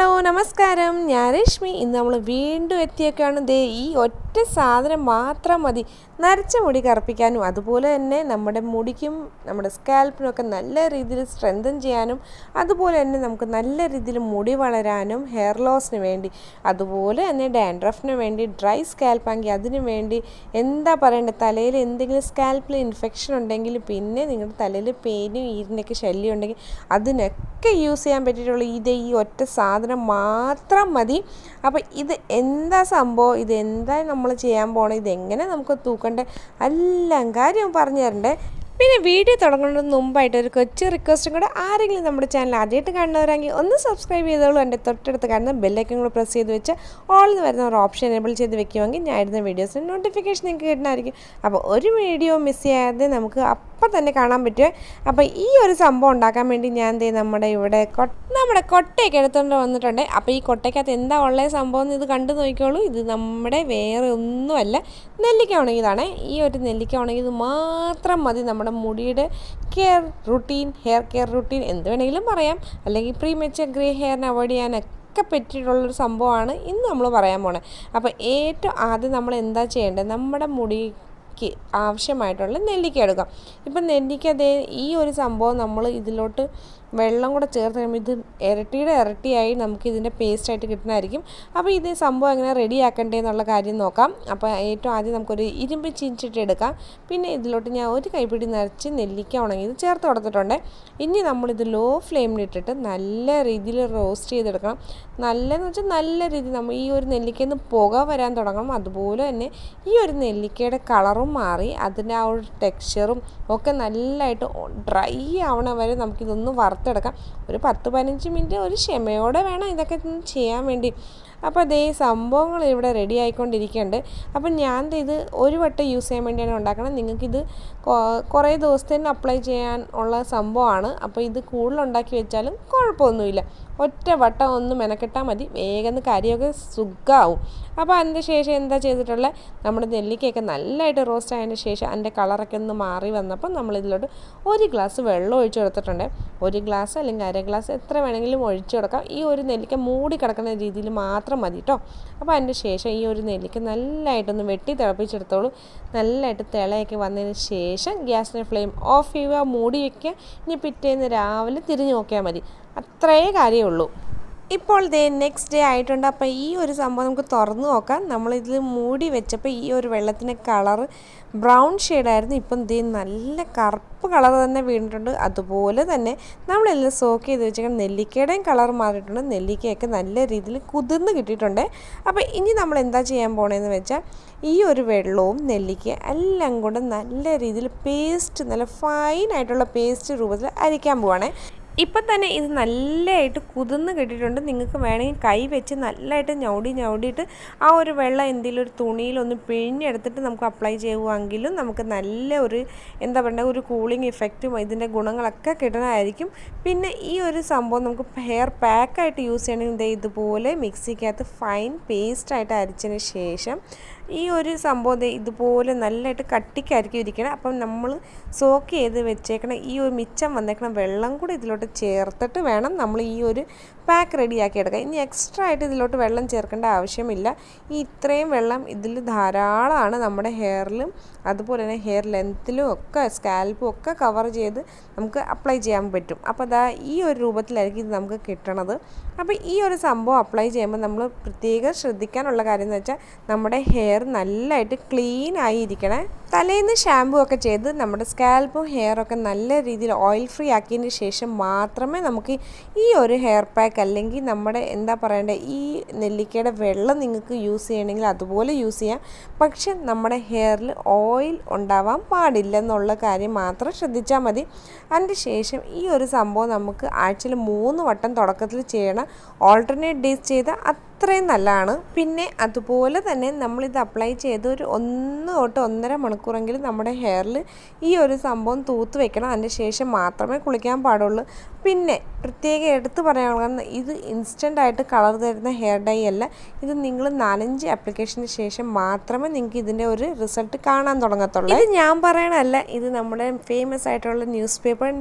hello നമസ്കാരം ഞാൻ രശ്മി ഇന്ന് നമ്മൾ വീണ്ടും എത്തിയൊക്കെയാണ് ദേ ഈ ഒറ്റ സാധനം മാത്രം മതി നരച്ച മുടി കറുപ്പിക്കാനും അതുപോലെ തന്നെ നമ്മുടെ മുടിക്കും നമ്മുടെ സ്കാൽപ്പിനും ഒക്കെ നല്ല രീതിയിൽ സ്ട്രെങ്തൻ ചെയ്യാനും അതുപോലെ തന്നെ നമുക്ക് നല്ല രീതിയിൽ മുടി വളരാനും ഹെയർ ലോസിന് വേണ്ടി അതുപോലെ തന്നെ ഡാൻഡ്രഫിന് വേണ്ടി ഡ്രൈ സ്കാൽപ്പാങ്കിൽ അതിന് വേണ്ടി എന്താ പറയേണ്ടത് തലയിൽ എന്തെങ്കിലും സ്കാൽപ്പിൽ ഇൻഫെക്ഷൻ ഉണ്ടെങ്കിൽ പിന്നെ നിങ്ങളുടെ തലയിൽ പെയിനും ഈരിൻ്റെയൊക്കെ ശല്യം ഉണ്ടെങ്കിൽ അതിനൊക്കെ യൂസ് ചെയ്യാൻ പറ്റിയിട്ടുള്ള ഇത് ഈ ഒറ്റ സാധനം മാത്രം മതി അപ്പോൾ ഇത് എന്താ സംഭവം ഇത് എന്താ നമ്മൾ ചെയ്യാൻ പോണത് ഇതെങ്ങനെ നമുക്ക് തൂക്കണ്ടേ എല്ലാം കാര്യം പറഞ്ഞു തരണ്ടേ പിന്നെ വീഡിയോ തുടങ്ങുന്നതിന് മുമ്പായിട്ട് ഒരു കൊച്ചു റിക്വസ്റ്റും കൂടെ ആരെങ്കിലും നമ്മുടെ ചാനൽ ആദ്യമായിട്ട് കാണുന്നവരാണെങ്കിൽ ഒന്ന് സബ്സ്ക്രൈബ് ചെയ്തോളൂ എൻ്റെ തൊട്ടടുത്ത് കാണുന്ന ബെല്ലൈക്കൻ കൂടെ പ്രസ് ചെയ്ത് വെച്ച് ഓൾ എന്ന് വരുന്ന ഒരു ഓപ്ഷൻ എനേബിൾ ചെയ്ത് വെക്കുമെങ്കിൽ ഞാൻ ഇടുന്ന വീഡിയോസിന് നോട്ടിഫിക്കേഷൻ നിങ്ങൾക്ക് കിട്ടുന്നതായിരിക്കും അപ്പോൾ ഒരു വീഡിയോ മിസ് ചെയ്യാതെ നമുക്ക് അപ്പം തന്നെ കാണാൻ പറ്റുമേ അപ്പോൾ ഈ ഒരു സംഭവം ഉണ്ടാക്കാൻ വേണ്ടി ഞാൻ ദേ നമ്മുടെ ഇവിടെ കൊ- നമ്മുടെ കൊട്ടയൊക്കെ എടുത്തുകൊണ്ട് വന്നിട്ടുണ്ട് അപ്പോൾ ഈ കൊട്ടയ്ക്കകത്ത് എന്താ ഉള്ള സംഭവം എന്ന് ഇത് കണ്ടു നോക്കിക്കോളൂ ഇത് നമ്മുടെ വേറെ ഒന്നുമല്ല നെല്ലിക്ക ഉണങ്ങിയതാണ് ഈ ഒരു നെല്ലിക്ക ഉണങ്ങിയത് മാത്രം മതി നമ്മുടെ മുടിയുടെ care routine hair care routine എന്ത് വേണമെങ്കിലും പറയാം അല്ലെങ്കിൽ പ്രീ മെച്ചർ ഗ്രേ ഹെയറിനെ അവോയ്ഡ് ചെയ്യാനൊക്കെ ഒക്കെ പറ്റിയിട്ടുള്ളൊരു സംഭവമാണ് ഇന്ന് നമ്മൾ പറയാൻ പോണത് അപ്പോൾ ഏറ്റവും ആദ്യം നമ്മൾ എന്താ ചെയ്യേണ്ടത് നമ്മുടെ മുടിക്ക് ആവശ്യമായിട്ടുള്ള നെല്ലിക്ക എടുക്കാം ഇപ്പം നെല്ലിക്ക ദേ ഈ ഒരു സംഭവം നമ്മൾ ഇതിലോട്ട് വെള്ളം കൂടെ ചേർത്ത് കഴിയുമ്പോൾ ഇത് ഇരട്ടിയുടെ ഇരട്ടിയായി നമുക്ക് ഇതിൻ്റെ പേസ്റ്റായിട്ട് കിട്ടുന്നതായിരിക്കും അപ്പോൾ ഇത് സംഭവം എങ്ങനെ റെഡി ആക്കണ്ടേ എന്നുള്ള കാര്യം നോക്കാം അപ്പോൾ ഏറ്റവും ആദ്യം നമുക്കൊരു ഇരുമ്പ് ചീഞ്ചിട്ട് എടുക്കാം പിന്നെ ഇതിലോട്ട് ഞാൻ ഒരു കൈപ്പിടി നിറച്ച് നെല്ലിക്ക ഉണങ്ങിയത് ചേർത്ത് കൊടുത്തിട്ടുണ്ട് ഇനി നമ്മളിത് ലോ ഫ്ലെയിമിലിട്ടിട്ട് നല്ല രീതിയിൽ റോസ്റ്റ് ചെയ്തെടുക്കണം നല്ലതെന്ന് വെച്ചാൽ നല്ല രീതിയിൽ നമ്മൾ ഈ ഒരു നെല്ലിക്കയിൽ നിന്ന് പുക വരാൻ തുടങ്ങണം അതുപോലെ തന്നെ ഈ ഒരു നെല്ലിക്കയുടെ കളറും മാറി അതിൻ്റെ ആ ഒരു ടെക്സ്ചറും ഒക്കെ നല്ലതായിട്ട് ഡ്രൈ ആവണ വരെ നമുക്കിതൊന്ന് വറുത്തെടുക്കാം ഒരു പത്ത് പതിനഞ്ച് മിനിറ്റ് ഒരു ക്ഷമയോടെ വേണം ഇതൊക്കെ ഒന്ന് ചെയ്യാൻ വേണ്ടി അപ്പോൾ അതേ സംഭവങ്ങൾ ഇവിടെ റെഡി ആയിക്കൊണ്ടിരിക്കുന്നുണ്ട് അപ്പം ഞാൻ ദേ ഇത് ഒരു വട്ടം യൂസ് ചെയ്യാൻ വേണ്ടിയാണ് ഉണ്ടാക്കണം നിങ്ങൾക്കിത് കൊ- കുറേ ദിവസത്തേന് അപ്ലൈ ചെയ്യാൻ ഉള്ള സംഭവമാണ് അപ്പോൾ ഇത് കൂടുതൽ ഉണ്ടാക്കി വെച്ചാലും കുഴപ്പമൊന്നുമില്ല ഒറ്റ വട്ടം ഒന്ന് മെനക്കെട്ടാൽ മതി വേഗം കാര്യമൊക്കെ സുഖമാവും അപ്പോൾ അതിൻ്റെ ശേഷം എന്താ ചെയ്തിട്ടുള്ളത് നമ്മുടെ നെല്ലിക്കയൊക്കെ നല്ലതായിട്ട് റോസ്റ്റ് ആയതിൻ്റെ ശേഷം അതിൻ്റെ കളറൊക്കെ ഒന്ന് മാറി വന്നപ്പോൾ നമ്മൾ ഇതിലോട്ട് ഒരു ഗ്ലാസ് വെള്ളം ഒഴിച്ചു കൊടുത്തിട്ടുണ്ട് ഒരു ഗ്ലാസ് അല്ലെങ്കിൽ അര ഗ്ലാസ് എത്ര വേണമെങ്കിലും ഒഴിച്ചു കൊടുക്കാം ഈ ഒരു നെല്ലിക്ക മൂടി കിടക്കുന്ന രീതിയിൽ മാത്രം മതി കേട്ടോ അപ്പോൾ അതിൻ്റെ ശേഷം ഈ ഒരു നെല്ലിക്ക നല്ലതായിട്ടൊന്ന് വെട്ടി തിളപ്പിച്ചെടുത്തോളൂ നല്ലതായിട്ട് തിളയൊക്കെ വന്നതിന് ശേഷം ഗ്യാസിൻ്റെ ഫ്ലെയിം ഓഫ് ചെയ്യുക മൂടി വയ്ക്കുക ഇനി പിറ്റേന്ന് രാവിലെ തിരിഞ്ഞു നോക്കിയാൽ മതി അത്രേ കാര്യമുള്ളൂ ഇപ്പോൾ ദേ നെക്സ്റ്റ് ഡേ ആയിട്ടുണ്ട് അപ്പോൾ ഈ ഒരു സംഭവം നമുക്ക് തുറന്നു നോക്കാം നമ്മളിതിൽ മൂടി വെച്ചപ്പോൾ ഈ ഒരു വെള്ളത്തിൻ്റെ കളറ് ബ്രൗൺ ഷെയ്ഡായിരുന്നു ഇപ്പം ദേ നല്ല കറുപ്പ് കളർ തന്നെ വീണിട്ടുണ്ട് അതുപോലെ തന്നെ നമ്മളെല്ലാം സോക്ക് ചെയ്ത് വെച്ചേക്കുന്ന നെല്ലിക്കയുടെയും കളർ മാറിയിട്ടുണ്ട് നെല്ലിക്കയൊക്കെ നല്ല രീതിയിൽ കുതിർന്ന് കിട്ടിയിട്ടുണ്ട് അപ്പോൾ ഇനി നമ്മൾ എന്താ ചെയ്യാൻ പോണേന്ന് വെച്ചാൽ ഈ ഒരു വെള്ളവും നെല്ലിക്ക എല്ലാം കൂടെ നല്ല രീതിയിൽ പേസ്റ്റ് നല്ല ഫൈനായിട്ടുള്ള പേസ്റ്റ് രൂപത്തിൽ അരിക്കാൻ പോവാണേ ഇപ്പം തന്നെ ഇത് നല്ലതായിട്ട് കുതിർന്ന് കിട്ടിയിട്ടുണ്ട് നിങ്ങൾക്ക് വേണമെങ്കിൽ കൈ വെച്ച് നല്ലതായിട്ട് ഞൗടി ഞൗടിയിട്ട് ആ ഒരു വെള്ളം എന്തെങ്കിലും ഒരു തുണിയിലൊന്ന് പിഴിഞ്ഞെടുത്തിട്ട് നമുക്ക് അപ്ലൈ ചെയ്യുവാണെങ്കിലും നമുക്ക് നല്ല ഒരു എന്താ പറയുക ഒരു കൂളിംഗ് ഇഫക്റ്റും ഇതിൻ്റെ ഗുണങ്ങളൊക്കെ കിട്ടുന്നതായിരിക്കും പിന്നെ ഈ ഒരു സംഭവം നമുക്ക് ഹെയർ പാക്കായിട്ട് യൂസ് ചെയ്യണമെങ്കിൽ ദേ ഇതുപോലെ മിക്സിക്കകത്ത് ഫൈൻ പേസ്റ്റായിട്ട് അരച്ചതിന് ശേഷം ഈ ഒരു സംഭവം ദേ ഇതുപോലെ നല്ലതായിട്ട് കട്ടിക്കായിരിക്കും ഇരിക്കണം അപ്പം നമ്മൾ സോക്ക് ചെയ്ത് വെച്ചേക്കണ ഈ ഒരു മിച്ചം വന്നേക്കണ വെള്ളം കൂടി ഇതിലോട്ട് ചേർത്തിട്ട് വേണം നമ്മൾ ഈ ഒരു പാക്ക് റെഡിയാക്കി എടുക്കാൻ ഇനി എക്സ്ട്രാ ആയിട്ട് ഇതിലോട്ട് വെള്ളം ചേർക്കേണ്ട ആവശ്യമില്ല ഈ ഇത്രയും വെള്ളം ഇതിൽ ധാരാളമാണ് നമ്മുടെ ഹെയറിലും അതുപോലെ തന്നെ ഹെയർ ലെങ്ത്തിലും ഒക്കെ സ്കാൽപ്പും ഒക്കെ കവർ ചെയ്ത് നമുക്ക് അപ്ലൈ ചെയ്യാൻ പറ്റും അപ്പോൾ അതാ ഈ ഒരു രൂപത്തിലായിരിക്കും ഇത് നമുക്ക് കിട്ടണത് അപ്പോൾ ഈ ഒരു സംഭവം അപ്ലൈ ചെയ്യുമ്പോൾ നമ്മൾ പ്രത്യേകം ശ്രദ്ധിക്കാനുള്ള കാര്യം എന്ന് വെച്ചാൽ നമ്മുടെ ഹെയർ നല്ലതായിട്ട് ക്ലീൻ ആയി ഇരിക്കണേ തലേന്ന് ഷാമ്പു ഒക്കെ ചെയ്ത് നമ്മുടെ സ്കാൽപ്പും ഹെയറൊക്കെ നല്ല രീതിയിൽ ഓയിൽ ഫ്രീ ആക്കിയതിന് ശേഷം മാത്രമേ നമുക്ക് ഈ ഒരു ഹെയർ പാക്ക് അല്ലെങ്കിൽ നമ്മുടെ എന്താ പറയണ്ടേ ഈ നെല്ലിക്കയുടെ വെള്ളം നിങ്ങൾക്ക് യൂസ് ചെയ്യണമെങ്കിൽ അതുപോലെ യൂസ് ചെയ്യാം പക്ഷെ നമ്മുടെ ഹെയറിൽ ഓയിൽ ഉണ്ടാവാൻ പാടില്ല എന്നുള്ള കാര്യം മാത്രം ശ്രദ്ധിച്ചാൽ മതി അതിൻ്റെ ശേഷം ഈ ഒരു സംഭവം നമുക്ക് ആഴ്ചയിൽ മൂന്ന് വട്ടം തുടക്കത്തിൽ ചെയ്യണം ഓൾട്ടർനേറ്റ് ഡേയ്സ് ചെയ്താൽ അത്രയും നല്ലതാണ് പിന്നെ അതുപോലെ തന്നെ നമ്മളിത് അപ്ലൈ ചെയ്ത് ഒരു ഒന്ന് തൊട്ട് ഒന്നര മണിക്കൂറെങ്കിലും നമ്മുടെ ഹെയറിൽ ഈ ഒരു സംഭവം തൂത്ത് വെക്കണം അതിൻ്റെ ശേഷം മാത്രമേ കുളിക്കാൻ പാടുള്ളൂ പിന്നെ പ്രത്യേകം എടുത്തു പറയാനുള്ള ഇത് ഇൻസ്റ്റൻ്റ് ആയിട്ട് കളർ തരുന്ന ഹെയർ ഡൈ അല്ല ഇത് നിങ്ങൾ നാലഞ്ച് ആപ്ലിക്കേഷന് ശേഷം മാത്രമേ നിങ്ങൾക്ക് ഇതിൻ്റെ ഒരു റിസൾട്ട് കാണാൻ തുടങ്ങത്തുള്ളൂ ഇത് ഞാൻ പറയണല്ല ഇത് നമ്മുടെ ഫേമസ് ആയിട്ടുള്ള ന്യൂസ് പേപ്പർ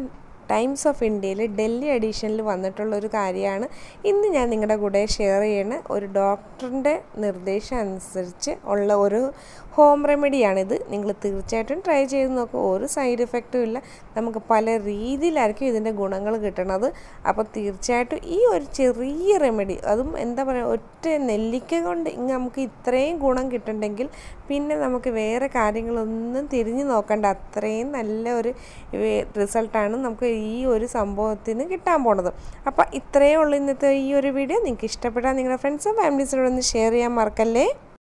ടൈംസ് ഓഫ് ഇന്ത്യയിൽ ഡൽഹി എഡീഷനിൽ വന്നിട്ടുള്ള ഒരു കാര്യമാണ് ഇന്ന് ഞാൻ നിങ്ങളുടെ കൂടെ ഷെയർ ചെയ്യണ ഒരു ഡോക്ടറിൻ്റെ നിർദ്ദേശം അനുസരിച്ച് ഉള്ള ഒരു ഹോം റെമഡിയാണിത് നിങ്ങൾ തീർച്ചയായിട്ടും ട്രൈ ചെയ്ത് നോക്കുക ഒരു സൈഡ് എഫക്റ്റും ഇല്ല നമുക്ക് പല രീതിയിലായിരിക്കും ഇതിൻ്റെ ഗുണങ്ങൾ കിട്ടണത് അപ്പോൾ തീർച്ചയായിട്ടും ഈ ഒരു ചെറിയ റെമഡി അതും എന്താ പറയുക ഒറ്റ നെല്ലിക്ക കൊണ്ട് ഇങ്ങ് നമുക്ക് ഇത്രയും ഗുണം കിട്ടണ്ടെങ്കിൽ പിന്നെ നമുക്ക് വേറെ കാര്യങ്ങളൊന്നും തിരിഞ്ഞു നോക്കണ്ട അത്രയും നല്ല ഒരു റിസൾട്ടാണ് നമുക്ക് ഈ ഒരു സംഭവത്തിന് കിട്ടാൻ പോണത് അപ്പോൾ ഇത്രയേ ഉള്ളൂ ഇന്നത്തെ ഈ ഒരു വീഡിയോ നിങ്ങൾക്ക് ഇഷ്ടപ്പെട്ടാൽ നിങ്ങളുടെ ഫ്രണ്ട്സും ഫാമിലീസിനോടൊന്ന് ഷെയർ ചെയ്യാൻ മറക്കല്ലേ